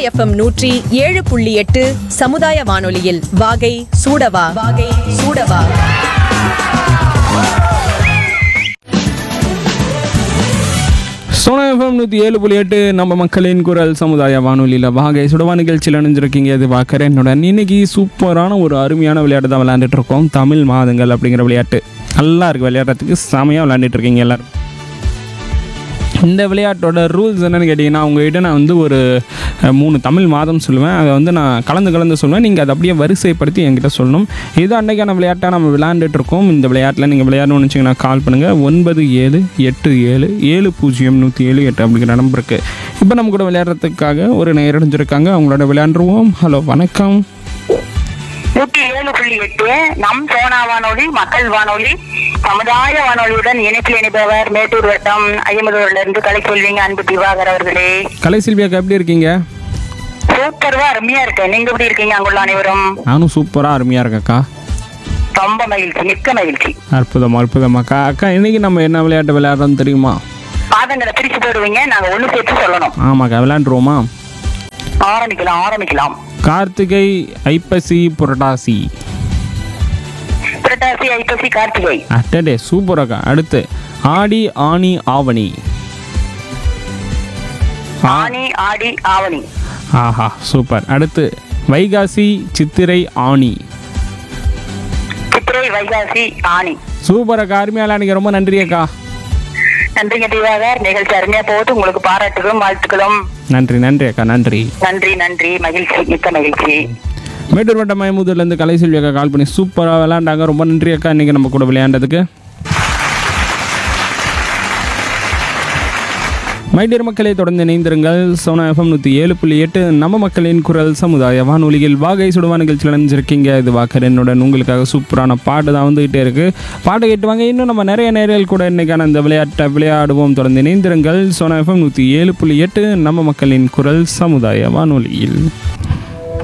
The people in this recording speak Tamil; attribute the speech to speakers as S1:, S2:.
S1: எஃப்எம் நூற்றி ஏழு புள்ளி எட்டு சமுதாய வானொலியில் வாகை சூடவா வாகை சூடவா
S2: சோனா எஃப்எம் நூற்றி ஏழு புள்ளி எட்டு நம்ம மக்களின் குரல் சமுதாய வானொலியில் வாகை சுடவா நிகழ்ச்சியில் இணைஞ்சிருக்கீங்க இது பார்க்குறேன்னுடன் இன்னைக்கு சூப்பரான ஒரு அருமையான விளையாட்டு தான் விளையாண்டுட்டு இருக்கோம் தமிழ் மாதங்கள் அப்படிங்கிற விளையாட்டு நல்லா இருக்கு விளையாடுறதுக்கு செமையாக விளையாண்டுட்டு இருக்கீங்க எல்லாரும் இந்த விளையாட்டோட ரூல்ஸ் என்னன்னு கேட்டிங்கன்னா உங்ககிட்ட நான் வந்து ஒரு அஹ், மூணு தமிழ் மாதம் சொல்லுவேன் அதை வந்து நான் கலந்து கலந்து சொல்லுவேன் நீங்கள் அதை அப்படியே வரிசைப்படுத்தி என்கிட்ட சொல்லணும் இது அன்றைக்கான விளையாட்டாக நம்ம விளையாண்டுட்டு இருக்கோம் இந்த விளையாட்டில் நீங்கள் விளையாடணும்னு நினச்சிங்கன்னா கால் பண்ணுங்கள் ஒன்பது ஏழு எட்டு ஏழு ஏழு பூஜ்ஜியம் நூற்றி ஏழு எட்டு அப்படிங்கிற நம்பருக்கு இப்போ நம்ம கூட விளையாடுறதுக்காக ஒரு நேரடைஞ்சிருக்காங்க அவங்களோட விளையாண்டுருவோம் ஹலோ வணக்கம்
S3: நூத்தி ஏழு புள்ளி எட்டு நம் சோனா வானொலி மக்கள் வானொலி சமுதாய வானொலியுடன் இணைப்பில் இணைப்பவர் மேட்டூர் வட்டம் ஐயம்பதூர்ல இருந்து கலை சொல்வீங்க அன்பு திவாகர் அவர்களே
S2: கலை செல்வியாக்கா எப்படி இருக்கீங்க
S3: சூப்பர்வா அருமையா இருக்கு நீங்க எப்படி இருக்கீங்க அங்குள்ள அனைவரும்
S2: நானும் சூப்பராக அருமையாக இருக்கேன்க்கா
S3: ரொம்ப மகிழ்ச்சி மிக்க மகிழ்ச்சி
S2: அற்புதம் அற்புதமாக்கா அக்கா இன்னைக்கு நம்ம என்ன விளையாட்டு விளையாடுறோம்னு தெரியுமா
S3: பாதங்களை பிரிச்சு போடுவீங்க நாங்க ஒண்ணு சேர்த்து சொல்லணும்
S2: ஆமாக்கா விளையாண்டுருவோமா
S3: ஆரம்பிக்கலாம் ஆரம்பிக்கலாம்
S2: கார்த்திகை ஐப்பசி புரட்டாசி
S3: புரட்டாசி ஐப்பசி கார்த்திகை
S2: அட்டடே சூப்பராக்கா அடுத்து ஆடி ஆனி ஆவணி ஆ-
S3: ஆனி ஆடி ஆவணி
S2: ஆஹா சூப்பர் அடுத்து வைகாசி சித்திரை ஆணி
S3: சித்திரை வைகாசி ஆணி
S2: சூப்பர் அருமையால எனக்கு ரொம்ப நன்றி அக்கா
S3: நன்றிங்க திவாகர் நிகழ்ச்சி அருமையா போகுது உங்களுக்கு பாராட்டுகளும் வாழ்த்துக்களும்
S2: நன்றி நன்றி அக்கா நன்றி
S3: நன்றி நன்றி மகிழ்ச்சி மிக்க மகிழ்ச்சி
S2: மேட்டூர் வட்டம் மயமுதூர்லேருந்து கலைசெல்வி அக்கா கால் பண்ணி சூப்பராக விளையாண்டாங்க ரொம்ப நன்றி அக்கா இன்றைக்கி நம்ம கூட விளையாண்டதுக்கு மைடியர் மக்களை தொடர்ந்து இணைந்திருங்கள் சோனா எஃப்எம் நூற்றி ஏழு புள்ளி எட்டு நம்ம மக்களின் குரல் சமுதாய வானொலியில் வாகை சுடுவா நிகழ்ச்சியில் நினைஞ்சிருக்கீங்க இது வாக்கர் என்னுடன் உங்களுக்காக சூப்பரான பாட்டு தான் வந்துகிட்டே இருக்குது பாட்டை கேட்டு வாங்க இன்னும் நம்ம நிறைய நேரில் கூட இன்றைக்கான இந்த விளையாட்டை விளையாடுவோம் தொடர்ந்து இணைந்திருங்கள் சோனா எஃப்எம் நூற்றி ஏழு புள்ளி எட்டு நம்ம மக்களின் குரல் சமுதாய வானொலியில்